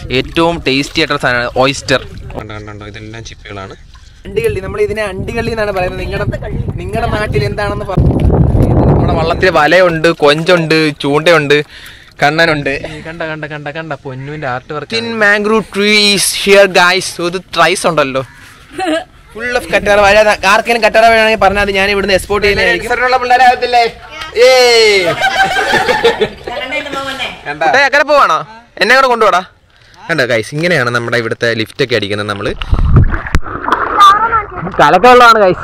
ഏറ്റവും ടേസ്റ്റി ആയിട്ടുള്ള സാധനമാണ് ഓയിസ്റ്റർ കണ്ടോ ഇതെല്ലാം ചിപ്പികളാണ് അണ്ടികള്ളി നമ്മൾ ഇതിനെ അണ്ടികള്ളി എന്നാണ് പറയുന്നത് നിങ്ങളുടെ നിങ്ങളുടെ നാട്ടിൽ എന്താണെന്ന് പറഞ്ഞു നമ്മുടെ വള്ളത്തിൽ വലയുണ്ട് കൊഞ്ചുണ്ട് ചൂണ്ടയുണ്ട് കണ്ണനുണ്ട് കണ്ട കണ്ട കണ്ട കണ്ട പൊന്നുവിന്റെ ആർട്ട് വർക്ക് തിൻ മാംഗ്രൂ ട്രീസ് ഹിയർ ഗൈസ് ഒരു ട്രൈസ് ഉണ്ടല്ലോ ഫുൾ ഓഫ് കറ്റാറ വാഴ ആർക്കെങ്കിലും കറ്റാറ വേണമെങ്കിൽ പറഞ്ഞാൽ ഞാൻ ഇവിടുന്ന് എക്സ്പോർട്ട് ചെയ്യുന്നതായിരിക്കും പിള്ളേരാകത്തില്ലേ അങ്ങനെ പോവാണോ എന്നെ കൂടെ കൊണ്ടുപോടാ കണ്ടോ ഗൈസ് ഇങ്ങനെയാണ് നമ്മുടെ ഇവിടുത്തെ ലിഫ്റ്റ് ഒക്കെ അടിക്കുന്നത് നമ്മള് കലക്കവെള്ളമാണ് ഗൈസ്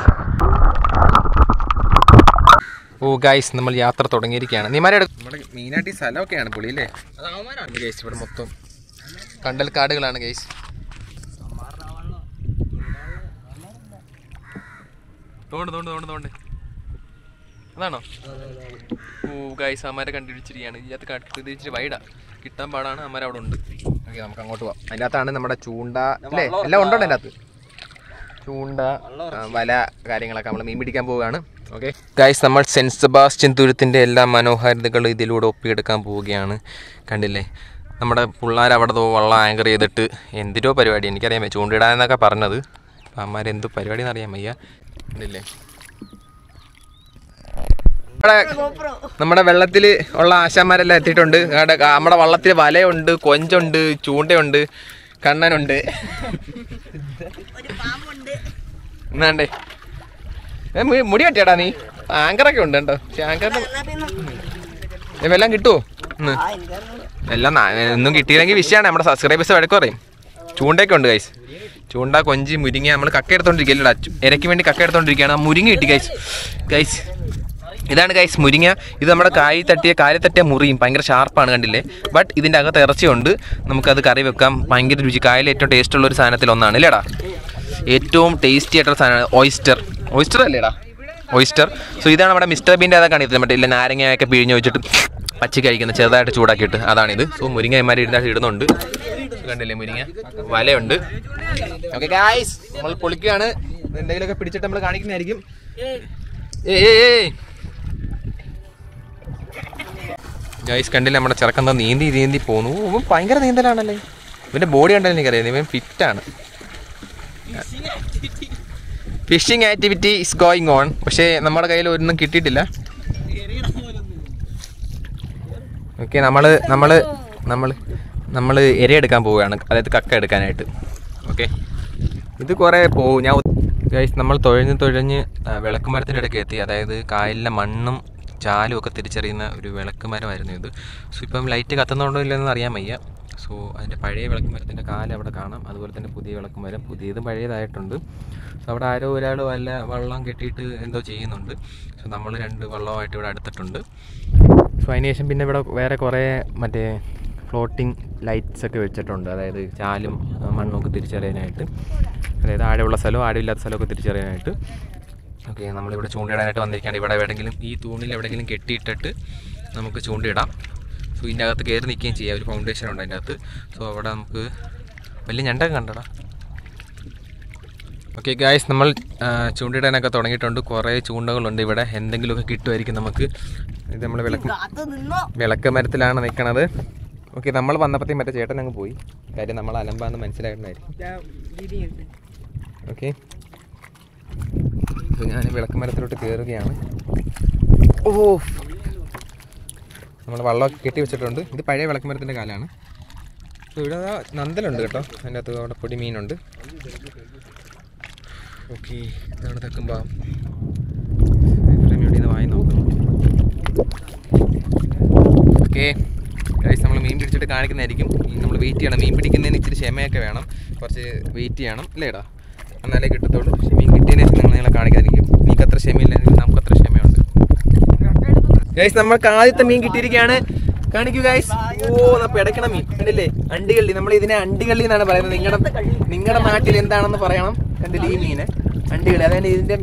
ഓ ഗൈസ് നമ്മൾ യാത്ര തുടങ്ങിയിരിക്കുകയാണ് നീമാരെ നമ്മുടെ മെയിനായിട്ട് ഈ സ്ഥലമൊക്കെയാണ് പുള്ളി അല്ലേ ഗൈസ് ഇവിടെ മൊത്തം കണ്ടൽ കാടുകളാണ് ഗൈസ് തോണ്ട് തോണ്ട് തോണ്ട് തോണ്ട് അതാണോ ഓ ഗൈസ് അമ്മാരെ കണ്ടുപിടിച്ചിരിക്കുകയാണ് ഇതിനകത്ത് കട്ട് ഇത് ഇച്ചിരി വൈഡാ കിട്ടാൻ പാടാണ് അമ്മാരെ അവിടെ ഉണ്ട് ഓക്കെ നമുക്ക് അങ്ങോട്ട് പോവാം അതിൻ്റെ അകത്താണ് നമ്മുടെ ചൂണ്ട അല്ലേ എല്ലാം ഉണ്ടോ അതിൻ്റെ അകത്ത് ചൂണ്ട ആ, വല കാര്യങ്ങളൊക്കെ നമ്മൾ മീൻ പിടിക്കാൻ പോവുകയാണ് ഓക്കെ ഗൈസ് നമ്മൾ സെൻറ്റ് സെബാസ്റ്റ്യൻ തുരുത്തിൻ്റെ എല്ലാ മനോഹാരിതകളും ഇതിലൂടെ ഒപ്പിയെടുക്കാൻ പോവുകയാണ് കണ്ടില്ലേ നമ്മുടെ പിള്ളേർ അവിടെ ദോ വള്ളം ആങ്കർ ചെയ്തിട്ട് എന്തിനോ പരിപാടി എനിക്കറിയാൻ വയ്യ ചൂണ്ടിടാന്നൊക്കെ പറഞ്ഞത് അപ്പം അമ്മമാർ എന്ത് പരിപാടി എന്നറിയാൻ വയ്യ കണ്ടില്ലേ നമ്മുടെ നമ്മുടെ വെള്ളത്തിൽ ഉള്ള ആശാന്മാരെല്ലാം എത്തിയിട്ടുണ്ട് അവിടെ ക- നമ്മുടെ വള്ളത്തിൽ വലയുണ്ട് കൊഞ്ചുണ്ട് ചൂണ്ടയുണ്ട് കണ്ണനുണ്ട് എന്നാണ്ടേ ഏ, മു- മുടി കട്ടിയാടാ നീ ആങ്കറൊക്കെ ഉണ്ട് കേട്ടോ പക്ഷെ ആങ്കറിന് ഇതെല്ലാം കിട്ടുമോ ഇന്ന് എല്ലാം നാ- ഒന്നും കിട്ടിയില്ലെങ്കിൽ വിഷയമാണ് നമ്മുടെ സബ്സ്ക്രൈബേഴ്സ് വഴക്ക് പറയും ചൂണ്ടയൊക്കെ ഉണ്ട് ഗൈസ് ചൂണ്ട കൊഞ്ചി മുരിങ്ങ നമ്മൾ കക്ക എടുത്തോണ്ടിരിക്കല്ലടാ ഇരയ്ക്ക് വേണ്ടി കക്ക എടുത്തോണ്ടിരിക്കുകയാണ് ആ മുരിങ്ങ കിട്ടി ഗൈസ് ഗൈസ് ഇതാണ് ഗൈസ് മുരിങ്ങ ഇത് നമ്മുടെ കായി തട്ടിയ കാലിൽ തട്ടിയ മുറിയും ഭയങ്കര ഷാർപ്പാണ് കണ്ടില്ലേ ബട്ട് ഇതിൻ്റെ അകത്ത് ഇറച്ചിയുണ്ട് നമുക്കത് കറി വെക്കാം ഭയങ്കര രുചി കായൽ ഏറ്റവും ടേസ്റ്റ് ഉള്ള ഒരു സാധനത്തിൽ ഒന്നാണ് ഇല്ലേടാ ഏറ്റവും ടേസ്റ്റി ആയിട്ടുള്ള സാധനമാണ് ഓയിസ്റ്റർ ഓയിസ്റ്റർ അല്ലേടാ ഓയിസ്റ്റർ സോ ഇതാണ് നമ്മുടെ മിസ്റ്റർ ബീൻ്റെ അതൊക്കെ കാണിയത് മറ്റേ ഇല്ല നാരങ്ങയൊക്കെ പിഴിഞ്ഞ് വെച്ചിട്ട് പച്ചക്ക് കഴിക്കുന്നത് ചെറുതായിട്ട് ചൂടാക്കിയിട്ട് അതാണിത് സോ മുരിങ്ങന്മാർ ഇരുന്നായിട്ട് ഇടുന്നുണ്ട് കണ്ടില്ലേ മുരിങ്ങ വലയുണ്ട് ഓക്കെ ഗായ്സ് നമ്മൾ പൊളിക്കുകയാണ് എന്തെങ്കിലുമൊക്കെ പിടിച്ചിട്ട് നമ്മൾ കാണിക്കുന്നതായിരിക്കും ഏയ് ഏയ് ഏയ് ഗൈസ് കണ്ടില്ല നമ്മുടെ ചെറുക്കന്താ നീന്തി നീന്തി പോന്നു ഓ, ഇവൻ ഭയങ്കര നീന്തലാണല്ലേ ഇവന്റെ ബോഡി കണ്ടാലും എനിക്കറിയാം ഇവൻ ഫിറ്റാണ് fishing activity is going on പക്ഷേ നമ്മുടെ കയ്യിൽ ഒന്നും കിട്ടിയിട്ടില്ല ഓക്കെ നമ്മൾ നമ്മൾ നമ്മൾ നമ്മൾ ഇരയെടുക്കാൻ പോവുകയാണ് അതായത് കക്ക എടുക്കാനായിട്ട് ഓക്കെ ഇത് കുറേ പോവും ഞാൻ ഗൈസ് നമ്മൾ തുഴഞ്ഞ് തുഴഞ്ഞ് ആ, വിളക്കുമരത്തിൻ്റെ ഇടയ്ക്ക് എത്തി അതായത് കായലിലെ മണ്ണും ചാലും ഒക്കെ തിരിച്ചറിയുന്ന ഒരു വിളക്കുമരമായിരുന്നു ഇത് സോ ഇപ്പം ലൈറ്റ് കത്തുന്നുണ്ടോ ഇല്ലെന്ന് അറിയാൻ വയ്യ സോ അതിൻ്റെ പഴയ വിളക്കുമരത്തിൻ്റെ കാല് അവിടെ കാണാം അതുപോലെ തന്നെ പുതിയ വിളക്കുമരം പുതിയതും പഴയതായിട്ടുണ്ട് സോ അവിടെ ആരോ ഒരാൾ വല്ല വള്ളം കെട്ടിയിട്ട് എന്തോ ചെയ്യുന്നുണ്ട് സോ നമ്മൾ രണ്ട് വള്ളമായിട്ട് ഇവിടെ അടുത്തിട്ടുണ്ട് സോ അതിന് ശേഷം പിന്നെ ഇവിടെ വേറെ കുറേ മറ്റേ ഫ്ലോട്ടിംഗ് ലൈറ്റ്സ് ഒക്കെ വെച്ചിട്ടുണ്ട് അതായത് ചാലും ആ, മണ്ണും ഒക്കെ തിരിച്ചറിയാനായിട്ട് അതായത് ആഴമുള്ള സ്ഥലവും ആഴമില്ലാത്ത സ്ഥലമൊക്കെ തിരിച്ചറിയാനായിട്ട് ഓക്കെ നമ്മളിവിടെ ചൂണ്ടയിടാനായിട്ട് വന്നിരിക്കുകയാണ് ഇവിടെ എവിടെയെങ്കിലും ഈ തൂണിൽ എവിടെയെങ്കിലും കെട്ടിയിട്ടിട്ട് നമുക്ക് ചൂണ്ടയിടാം സോ ഇതിൻ്റെ അകത്ത് കയറി നിൽക്കുകയും ചെയ്യാം ഒരു ഫൗണ്ടേഷൻ ഉണ്ട് അതിൻ്റെ അകത്ത് സോ അവിടെ നമുക്ക് വലിയ ഞണ്ടൊക്കെ കണ്ടടാ ഓക്കെ ഗായ്സ് നമ്മൾ ആ, ചൂണ്ടയിടാനൊക്കെ തുടങ്ങിയിട്ടുണ്ട് കുറേ ചൂണ്ടകളുണ്ട് ഇവിടെ എന്തെങ്കിലുമൊക്കെ കിട്ടുമായിരിക്കും നമുക്ക് ഇത് നമ്മൾ വിളക്ക് വിളക്ക് മരത്തിലാണ് നിൽക്കണത് ഓക്കെ നമ്മൾ വന്നപ്പോഴത്തേക്കും മറ്റേ ചേട്ടൻ അങ്ങ് പോയി കാര്യം നമ്മൾ അലമ്പാന്ന് മനസ്സിലായിട്ടുണ്ടായിരിക്കും ഓക്കെ അപ്പോൾ ഞാൻ വിളക്ക് മരത്തിലോട്ട് കയറുകയാണ് ഓ നമ്മൾ വള്ളമൊക്കെ കെട്ടി വെച്ചിട്ടുണ്ട് ഇത് പഴയ വിളക്ക് മരത്തിൻ്റെ കാലാണ് അപ്പോൾ ഇവിടെ ദാ നന്തലുണ്ട് കേട്ടോ അതിൻ്റെ അകത്ത് അവിടെ പൊടി മീനുണ്ട് ഓക്കെ ഇതാണ് തെക്കുമ്പോൾ ഇവിടെ നിന്ന് വായി നോക്കുന്നു ഓക്കെ ഗൈസ് നമ്മൾ മീൻ പിടിച്ചിട്ട് കാണിക്കുന്നതായിരിക്കും നമ്മൾ വെയിറ്റ് ചെയ്യണം മീൻ പിടിക്കുന്നതിന് ഇച്ചിരി ക്ഷമയൊക്കെ വേണം കുറച്ച് വെയിറ്റ് ചെയ്യണം അല്ലേടാ എന്നാലേ കിട്ടത്തുള്ളൂ പക്ഷേ മീൻ കിട്ടിയതിന് ശേഷം നിങ്ങൾ നിങ്ങളെ കാണിക്കുന്നതായിരിക്കും നിങ്ങൾക്ക് അത്ര ക്ഷമയില്ലെങ്കിൽ നമുക്ക് അത്ര ക്ഷമയുണ്ട് ഗൈസ് നമ്മൾക്ക് ആദ്യത്തെ മീൻ കിട്ടിയിരിക്കുകയാണ് കാണിക്കൂ ഗൈസ് ഓ നമ്മൾ പിടയ്ക്കണ മീൻ കണ്ടില്ലേ അണ്ടികള്ളി നമ്മൾ ഇതിനെ അണ്ടികള്ളി എന്നാണ് പറയുന്നത് നിങ്ങളുടെ നിങ്ങളുടെ നാട്ടിൽ എന്താണെന്ന് പറയണം കണ്ടില്ലേ ഈ മീന് അണ്ടികള്ളി അതായത് ഇതിന്റെ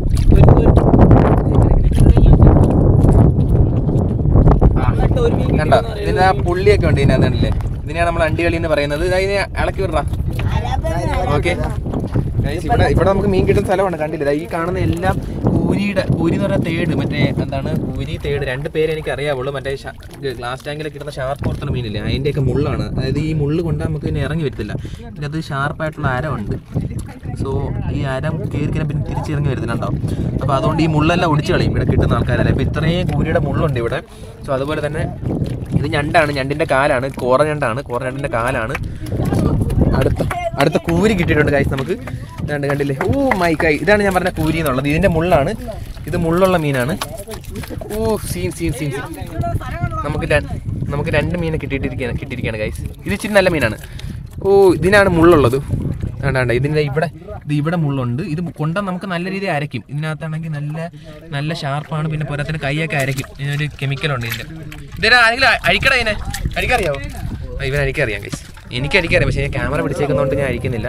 കണ്ടോ ഇതിന്റെ ആ പുള്ളിയൊക്കെ ഉണ്ട് ഇതിനകത്ത് കണ്ടില്ലേ ഇതിനെയാണ് നമ്മൾ അണ്ടികളി എന്ന് പറയുന്നത് ഇതാ ഇതിനെ ഇളക്കി വിടറാ ഓക്കെ ഇവിടെ ഇവിടെ നമുക്ക് മീൻ കിട്ടുന്ന സ്ഥലമാണ് കണ്ടില്ലേ ദാ ഈ കാണുന്ന എല്ലാം കൂരിയുടെ കൂരി എന്ന് പറഞ്ഞാൽ തേട് മറ്റേ എന്താണ് കൂരി തേട് രണ്ട് പേര് എനിക്ക് അറിയാവുള്ളൂ മറ്റേ ഗ്ലാസ് ടാങ്കിലൊക്കെ കിട്ടുന്ന ഷാർപ്പ് പോലത്തെ മീനില്ലേ അതിൻ്റെയൊക്കെ മുള്ളാണ് അതായത് ഈ മുള്ള് കൊണ്ട് നമുക്ക് പിന്നെ ഇറങ്ങി വരത്തില്ല പിന്നെ അത് ഷാർപ്പായിട്ടുള്ള അരമുണ്ട് സോ ഈ അരം കയറി കഴിഞ്ഞാൽ പിന്നെ തിരിച്ചിറങ്ങി വരുന്നുണ്ടോ അപ്പോൾ അതുകൊണ്ട് ഈ മുള്ളെല്ലാം ഒടിച്ച് കളയും ഇവിടെ കിട്ടുന്ന ആൾക്കാരല്ലേ അപ്പോൾ ഇത്രയും കൂരിയുടെ മുള്ളുണ്ട് ഇവിടെ സോ അതുപോലെ തന്നെ ഇത് ഞണ്ടാണ് ഞണ്ടിൻ്റെ കാലാണ് കോറ ഞണ്ടാണ് കോറ ഞണ്ടിൻ്റെ കാലാണ് അടുത്ത അടുത്ത കൂരി കിട്ടിയിട്ടുണ്ട് കായ്സ് നമുക്ക് രണ്ട് കണ്ടില്ലേ ഓ മൈ കൈ ഇതാണ് ഞാൻ പറഞ്ഞ കൂരി എന്നുള്ളത് ഇതിൻ്റെ മുള്ളാണ് ഇത് മുള്ളുള്ള മീനാണ് ഓ സീൻ സീൻ സീൻ സീൻ നമുക്ക് ര- നമുക്ക് രണ്ട് മീനെ കിട്ടിയിട്ടിരിക്കുകയാണ് കിട്ടിയിരിക്കുകയാണ് ഗൈസ് ഇത് ഇച്ചിരി നല്ല മീനാണ് ഓ ഇതിനാണ് മുള്ളുള്ളത് വേണ്ട വേണ്ട ഇതിൻ്റെ ഇവിടെ ഇത് ഇവിടെ മുള്ളുണ്ട് ഇത് കൊണ്ടാൽ നമുക്ക് നല്ല രീതിയിൽ അരയ്ക്കും ഇതിനകത്താണെങ്കിൽ നല്ല നല്ല ഷാർപ്പാണ് പിന്നെ പുറത്തിന് കൈയൊക്കെ അരയ്ക്കും ഇതിനൊരു കെമിക്കലുണ്ട് ഇതിൻ്റെ ഇതിനെ ആരെങ്കിലും അഴിക്കട ഇതിനെ അഴിക്കറിയാവോ ആ, ഇവൻ അഴിക്കറിയാം ഗൈസ് എനിക്ക് അഴിക്കറിയാം പക്ഷേ ഞാൻ ക്യാമറ പിടിച്ചേക്കുന്നതുകൊണ്ട് ഞാൻ അഴിക്കുന്നില്ല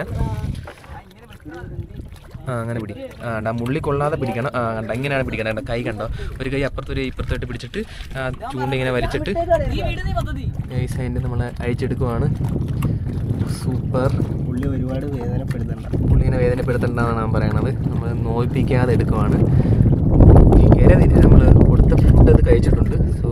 ആ അങ്ങനെ പിടി ആ കണ്ടാ മുള്ളി കൊള്ളാതെ പിടിക്കണം ആ കണ്ട ഇങ്ങനെയാണ് പിടിക്കണം കണ്ട കൈ കണ്ടോ ഒരു കൈ അപ്പുറത്തൊരു ഇപ്പുറത്തോട്ട് പിടിച്ചിട്ട് ആ ചൂണ്ട ഇങ്ങനെ വലിച്ചിട്ട് നൈസ് അതിൻ്റെ നമ്മൾ അഴിച്ചെടുക്കുവാണ് സൂപ്പർ പുള്ളി ഒരുപാട് വേദനപ്പെടുന്നുണ്ട് പുള്ളിനെ വേദനപ്പെടുത്തണ്ടെന്നാണ് ഞാൻ പറയണത് നമ്മൾ നോയിപ്പിക്കാതെ എടുക്കുവാണ് ഇര നമ്മൾ കൊടുത്ത ഫുഡ് അത് കഴിച്ചിട്ടുണ്ട് സോ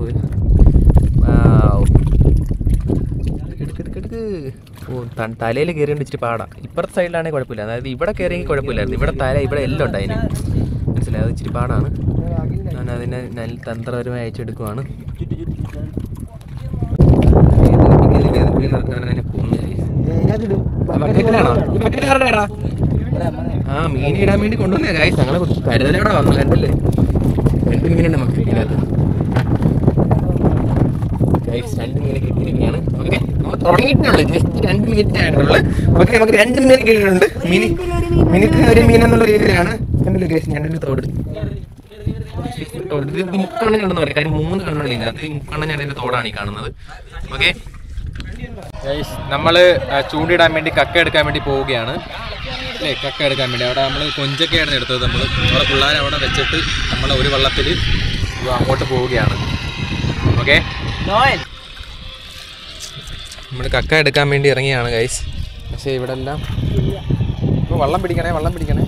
ഓ തലയിൽ കയറിയിട്ട് ഇച്ചിരി പാടാം ഇപ്പുറത്തെ സൈഡിലാണെങ്കിൽ കുഴപ്പമില്ല അതായത് ഇവിടെ കയറിയെങ്കിൽ കുഴപ്പമില്ലായിരുന്നു ഇവിടെ തല ഇവിടെ എല്ലാം ഉണ്ട് അതിന് മനസ്സിലായി അത് ഇച്ചിരി പാടാണ് ഞാൻ അതിനെ നല്ല തന്ത്രപരമായി അയച്ചെടുക്കുവാണ് അതിനെ കൊന്നു ബക്കറ്റിലാണോ? ഈ ബക്കറ്റ് ആരുടെ എടാ? ആ മീൻ ഇടാൻ വേണ്ടി കൊണ്ടുവന്നേ ഗായ്സ് ഞങ്ങളെ കരുതലോടെ വന്നു കണ്ടല്ലേ രണ്ട് മീനുണ്ട് നമുക്ക് ഇതിനകത്ത് ഗായ്സ് രണ്ട് മീനെ കിട്ടിയിരിക്കുകയാണ് ഓക്കെ തുടങ്ങിയിട്ടുള്ളൂ ജസ്റ്റ് രണ്ട് മിനിറ്റ് ആയിട്ടുള്ളൂ ഓക്കെ നമുക്ക് രണ്ട് മീൻ കിട്ടിയിട്ടുണ്ട് മിനി മിനിക്ക് ഒരു മീൻ എന്നുള്ള രീതിയിലാണ് കണ്ടല്ലോ ഗായ്സ് ഞണ്ടിന്റെ തോട് തോട്. ഇത് മുക്കണ്ണൻ ഉണ്ടെന്ന് പറയാം കാര്യം മൂന്ന് കണ്ണുകളില്ല അത് ഈ മുക്കണ്ണൻ ഞണ്ടിന്റെ തോടാണ് ഈ കാണുന്നത് ഓക്കെ നമ്മൾ ചൂണ്ടിടാൻ വേണ്ടി കക്ക എടുക്കാൻ വേണ്ടി പോവുകയാണ് അല്ലേ കക്ക എടുക്കാൻ വേണ്ടി അവിടെ നമ്മൾ കൊഞ്ചൊക്കെയാണ് എടുത്തത് നമ്മൾ നമ്മുടെ പിള്ളേരെ അവിടെ വെച്ചിട്ട് നമ്മൾ ഒരു വള്ളത്തിൽ അങ്ങോട്ട് പോവുകയാണ് ഓക്കെ നമ്മൾ കക്ക എടുക്കാൻ വേണ്ടി ഇറങ്ങിയാണ് ഗൈസ് പക്ഷേ ഇവിടെ എല്ലാം ഇപ്പോൾ വള്ളം പിടിക്കണേ വള്ളം പിടിക്കണേ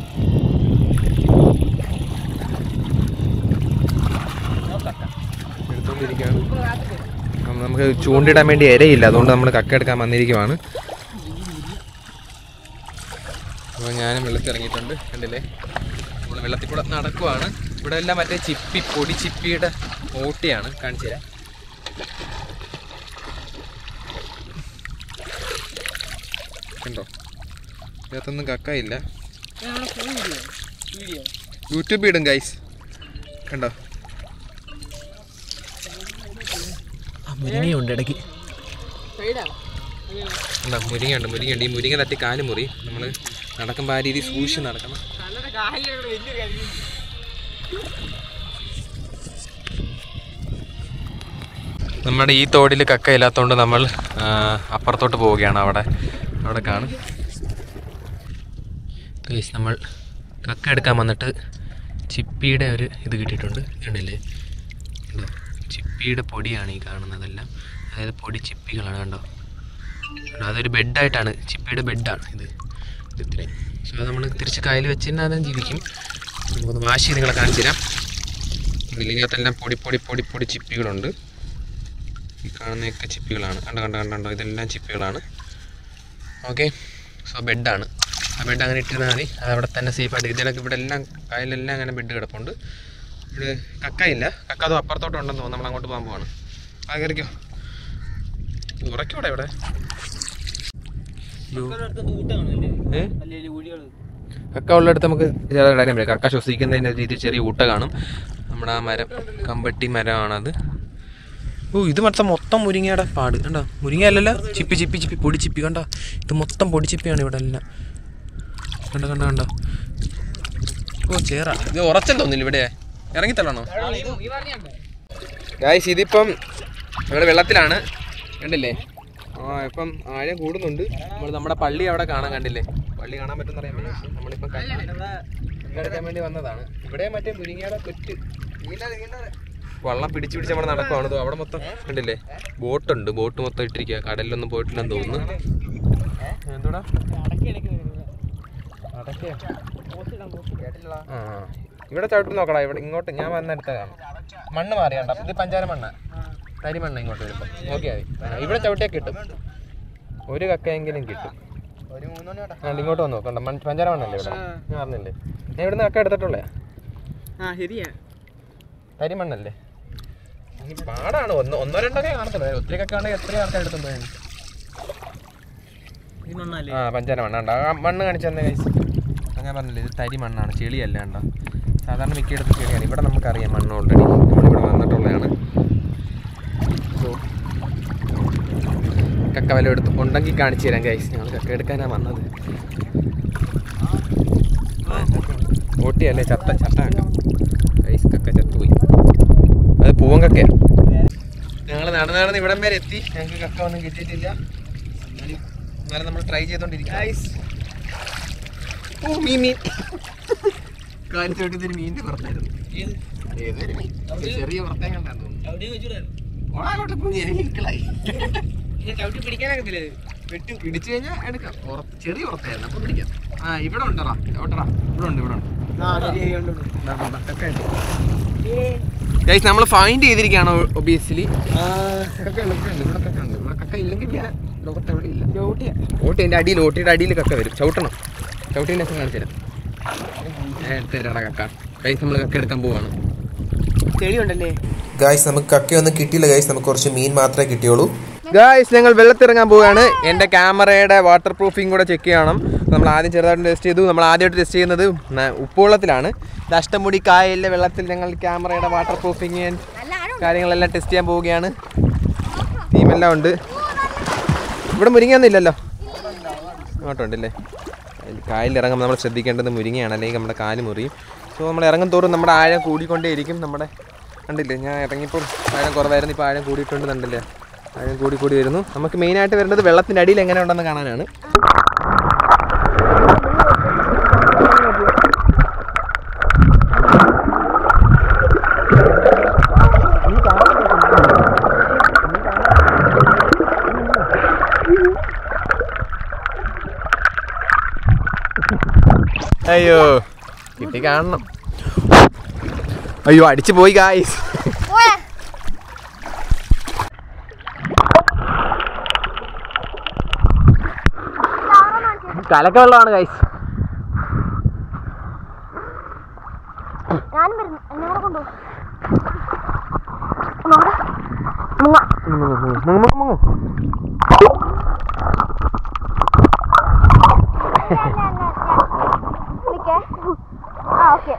എടുത്തോണ്ടിരിക്കുകയാണ് അപ്പം നമുക്ക് ചൂണ്ടിടാൻ വേണ്ടി ഇരയില്ല അതുകൊണ്ട് നമ്മൾ കക്ക എടുക്കാൻ വന്നിരിക്കുവാണ് അപ്പോൾ ഞാനും വെള്ളത്തിൽ ഇറങ്ങിയിട്ടുണ്ട് കണ്ടില്ലേ നമ്മൾ വെള്ളത്തിൽ കൂടെ നടക്കുവാണ് ഇവിടെ എല്ലാം മറ്റേ ചിപ്പി പൊടി ചിപ്പിയുടെ ഓട്ടിയാണ് കാണിച്ചു തരാം കണ്ടോ ഇതിനകത്തൊന്നും കക്ക ഇല്ല യൂട്യൂബിൽ ഇടും ഗൈസ് കണ്ടോ മുരിങ്ങയുണ്ട് ഇടയ്ക്ക് എന്താ മുരിങ്ങയുണ്ട് മുരിങ്ങയുണ്ട് ഈ മുരിങ്ങ തട്ടി കാല് മുറി നമ്മൾ നടക്കുമ്പോൾ ആ രീതി സൂക്ഷിച്ച് നടക്കണം നമ്മുടെ ഈ തോടിൽ കക്ക ഇല്ലാത്തതുകൊണ്ട് നമ്മൾ ആ, അപ്പുറത്തോട്ട് പോവുകയാണ് അവിടെ അവിടെ കാണും ഗൈസ് നമ്മൾ കക്ക എടുക്കാൻ വന്നിട്ട് ചിപ്പിയുടെ ഒരു ഇത് കിട്ടിയിട്ടുണ്ട് കണ്ടില്ലേ കണ്ടോ ചിപ്പിയുടെ പൊടിയാണ് ഈ കാണുന്നതെല്ലാം അതായത് പൊടി ചിപ്പികളാണ് കണ്ടോ കണ്ടോ അതൊരു ബെഡായിട്ടാണ് ചിപ്പിയുടെ ബെഡാണ് ഇത് ഇത് ഇത്രയും സോ അത് നമ്മൾ തിരിച്ച് കായൽ വെച്ച് തന്നെ അതും ജീവിക്കും നമുക്കൊന്ന് വാശി നിങ്ങളെ കാണിച്ചു തരാം ഇതിനകത്തെല്ലാം പൊടി പൊടി പൊടി പൊടി ചിപ്പികളുണ്ട് ഈ കാണുന്നതൊക്കെ ചിപ്പികളാണ് കണ്ടോ കണ്ടോ കണ്ടോ കണ്ടോ ഇതെല്ലാം ചിപ്പികളാണ് ഓക്കെ സോ ബെഡാണ് ആ ബെഡ് അങ്ങനെ ഇട്ടിരുന്നാൽ മതി അത് അവിടെ തന്നെ സേഫായിട്ട് ഇതിലൊക്കെ ഇവിടെ എല്ലാം കായലെല്ലാം അങ്ങനെ ബെഡ് കിടപ്പുണ്ട് ഇവിടെ കക്കയില്ല കക്ക അതും അപ്പുറത്തോട്ട് ഉണ്ടെന്ന് തോന്നുന്നു നമ്മൾ അങ്ങോട്ട് പോകാൻ പോവാണ് ആ കയറിക്കോ ഉറക്കൂടെ ഇവിടെ അയ്യോ. ഏ? കക്ക ഉള്ളിടത്ത് നമുക്ക് ചെറിയ കാര്യം പറയാം കക്ക ശ്വസിക്കുന്നതിൻ്റെ രീതിയിൽ ചെറിയ ഊട്ട കാണും നമ്മുടെ ആ മരം കമ്പട്ടി മരമാണത് ഓ ഇത് മൊത്തം മൊത്തം മുരിങ്ങയുടെ പാട് കണ്ടോ മുരിങ്ങ അല്ലല്ലോ ചിപ്പി ചിപ്പി ചിപ്പി പൊടി ചിപ്പി കണ്ടോ ഇത് മൊത്തം പൊടി ചിപ്പിയാണ് ഇവിടെ എല്ലാം കണ്ടോ കണ്ടോ കണ്ടോ ഓ ചേറ ഇത് ഉറച്ചെന്ന് തോന്നില്ല ഇവിടെ ഇറങ്ങിത്തള്ളണോ ഗായ്സ് ഇതിപ്പം ഇവിടെ വെള്ളത്തിലാണ് കണ്ടില്ലേ ആ ഇപ്പം ആഴം കൂടുന്നുണ്ട് നമ്മൾ നമ്മുടെ പള്ളി അവിടെ കാണാൻ കണ്ടില്ലേ പള്ളി കാണാൻ പറ്റുന്ന അറിയാൻ പറ്റില്ല പക്ഷേ നമ്മളിപ്പം എടുക്കാൻ വേണ്ടി വന്നതാണ് ഇവിടെ മറ്റേ മുരിങ്ങയുടെ കൊറ്റ് വള്ളം പിടിച്ച് പിടിച്ച് നമ്മൾ നടക്കുവാണ് ദോ അവിടെ മൊത്തം കണ്ടില്ലേ ബോട്ടുണ്ട് ബോട്ട് മൊത്തം ഇട്ടിരിക്കുക കടലിലൊന്നും പോയിട്ടില്ലെന്ന് തോന്നുന്നു എന്തോടാ അടക്കയോ? ആ ആ. ഇവിടെ ചവിട്ടി നോക്കടാ ഇവിടെ ഇങ്ങോട്ട് ഞാൻ വന്നെടുത്ത മണ്ണ് മാറിയാണ്ട ഇത് പഞ്ചാര മണ്ണ തരി മണ്ണ ഇങ്ങോട്ട് വരുമ്പോൾ നോക്കിയാൽ മതി ആ, ഇവിടെ ചവിട്ടിയാൽ കിട്ടും ഒരു കക്കയെങ്കിലും കിട്ടും ഒരു മൂന്നെണ്ണം കേട്ടോ ആ ഇങ്ങോട്ട് വന്ന് നോക്കണ്ട മൺ പഞ്ചാര മണ്ണല്ലേ ഇവിടെ ഞാൻ പറഞ്ഞില്ലേ ഞാൻ ഇവിടുന്ന് കക്ക എടുത്തിട്ടുള്ളേ ആ ശരിയാ തരി മണ്ണല്ലേ ഇനി പാടാണ് ഒന്ന് ഒന്നോ രണ്ടൊക്കെ കാണത്തുള്ളൂ ഒത്തിരി കക്ക ഉണ്ടെങ്കിൽ എത്ര ആൾക്കാർ എടുത്തുണ്ടോ ഞാൻ ഈ മണ്ണല്ലേ ആ പഞ്ചാര മണ്ണ ആ മണ്ണ് കാണിച്ചു തന്നെ കൈസ് ഞാൻ പറഞ്ഞില്ലേ ഇത് തരി മണ്ണാണ് ചെളിയല്ല കണ്ടോ സാധാരണ മിക്കയിടത്തും ചെളിയാണ് ഇവിടെ നമുക്കറിയാം മണ്ണ് ഓൾറെഡി നമ്മളിവിടെ വന്നിട്ടുള്ളതാണ് സോ കക്ക വില എടുത്ത് ഉണ്ടെങ്കിൽ കാണിച്ചു തരാം കൈസ് ഞങ്ങൾ കക്ക എടുക്കാനാണ് വന്നത് ഓട്ടിയല്ലേ ചത്ത ചത്ത കക്ക കൈസ് കക്ക ചത്തുപോയി അത് പൂവൻ കക്കയാണ് ഞങ്ങൾ നടന്ന് നടന്ന് ഇവിടം വരെ എത്തി ഞങ്ങൾക്ക് കക്ക ഒന്നും കിട്ടിയിട്ടില്ല എന്നാലും എന്നാലും നമ്മൾ ട്രൈ ചെയ്തോണ്ടിരിക്കും ഓ മീൻ മീൻ കാലിച്ചോട്ടി ഇതൊരു മീനിന്റെ പുറത്തായിരുന്നു ഏതൊരു മീൻ ചെറിയ പുറത്തേ കണ്ടാന്ന് തോന്നുന്നു ഓളാകട്ടെ കുഞ്ഞ് എനിക്കളായി ചവിട്ടി പിടിക്കാനൊക്കത്തില്ലേ വെട്ടി പിടിച്ചു കഴിഞ്ഞാൽ എടുക്കാം പുറത്ത് ചെറിയ പുറത്തായിരുന്നു അപ്പൊ പിടിക്കാം ആ ഇവിടെ ഉണ്ടറാ ഓട്ടറാ ഇവിടെ ഉണ്ട് ഇവിടെ ഉണ്ട് ഗൈസ് നമ്മൾ ഫൈൻഡ് ചെയ്തിരിക്കുകയാണ് ഒബിയസ്ലി കക്ക ഉണ്ട് ഇവിടെ ഉണ്ട് ഇവിടെ കക്ക ഉണ്ട് ഇവിടെ കക്ക ഇല്ലെങ്കിൽ പിന്നെ ലോകത്ത് എവിടെ ഇല്ല ഓട്ടി എൻ്റെ അടിയിൽ ഓട്ടിയുടെ അടിയിൽ കക്ക വരും ചവിട്ടണം ചവിട്ടിൻ്റെ രസം കാണിച്ചു തരാം ഞാൻ എടുത്ത് തരാടാ കക്ക ഗൈസ് നമ്മൾ കക്ക എടുക്കാൻ പോവാണ് ചെടി ഉണ്ടല്ലേ ഗായ്സ് നമുക്ക് കക്കയൊന്നും കിട്ടിയില്ല ഗായ്സ് നമുക്ക് കുറച്ച് മീൻ മാത്രമേ കിട്ടിയുള്ളൂ ഗായ്സ് ഞങ്ങൾ വെള്ളത്തിറങ്ങാൻ പോവുകയാണ് എൻ്റെ ക്യാമറയുടെ വാട്ടർ പ്രൂഫിങ് കൂടെ ചെക്ക് ചെയ്യണം നമ്മൾ ആദ്യം ചെറുതായിട്ട് ടെസ്റ്റ് ചെയ്തു നമ്മൾ ആദ്യമായിട്ട് ടെസ്റ്റ് ചെയ്യുന്നത് ന- ഉപ്പുവെള്ളത്തിലാണ് ഇത് അഷ്ടമുടി കായലിലെ വെള്ളത്തിൽ ഞങ്ങൾ ക്യാമറയുടെ വാട്ടർ പ്രൂഫിങ് കാര്യങ്ങളെല്ലാം ടെസ്റ്റ് ചെയ്യാൻ പോവുകയാണ് ടീമെല്ലാം ഉണ്ട് ഇവിടെ മുരിങ്ങയൊന്നും ഇല്ലല്ലോ അങ്ങോട്ടുണ്ടല്ലേ കായലിൽ ഇറങ്ങുമ്പോൾ നമ്മൾ ശ്രദ്ധിക്കേണ്ടത് മുരിങ്ങയാണ് അല്ലെങ്കിൽ നമ്മുടെ കാല് മുറിയും സോ നമ്മൾ ഇറങ്ങും തോറും നമ്മുടെ ആഴം കൂടിക്കൊണ്ടേയിരിക്കും നമ്മുടെ കണ്ടില്ലേ ഞാൻ ഇറങ്ങിയപ്പോൾ ആഴം കുറവായിരുന്നു ഇപ്പോൾ ആഴം കൂടിയിട്ടുണ്ട് കണ്ടില്ലേ ആഴം കൂടി കൂടി വരുന്നു നമുക്ക് മെയിനായിട്ട് വരുന്നത് വെള്ളത്തിൻ്റെ അടിയിൽ എങ്ങനെ ഉണ്ടെന്ന് കാണാനാണ് അയ്യോ കിട്ടി കാണണം അയ്യോ അടിച്ചു പോയി ഗായ്സ് കലക്ക വെള്ളമാണ് ഗൈസ് ഞാനും വരുന്നു എന്നെ കൂടെ കൊണ്ടുപോകും ആ ഓക്കെ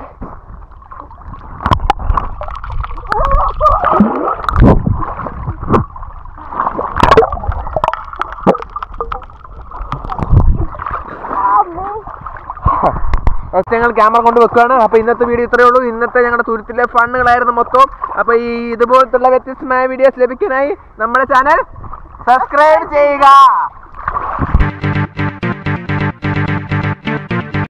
ഓക്കെ ഞങ്ങൾ ക്യാമറ കൊണ്ട് വെക്കുകയാണ് അപ്പോൾ ഇന്നത്തെ വീഡിയോ ഇത്രയേ ഉള്ളൂ ഇന്നത്തെ ഞങ്ങളുടെ തുരുത്തിലെ ഫണ്ണുകളായിരുന്നു മൊത്തം അപ്പോൾ ഈ ഇതുപോലത്തുള്ള വ്യത്യസ്തമായ വീഡിയോസ് ലഭിക്കാനായി നമ്മുടെ ചാനൽ സബ്സ്ക്രൈബ് ചെയ്യുക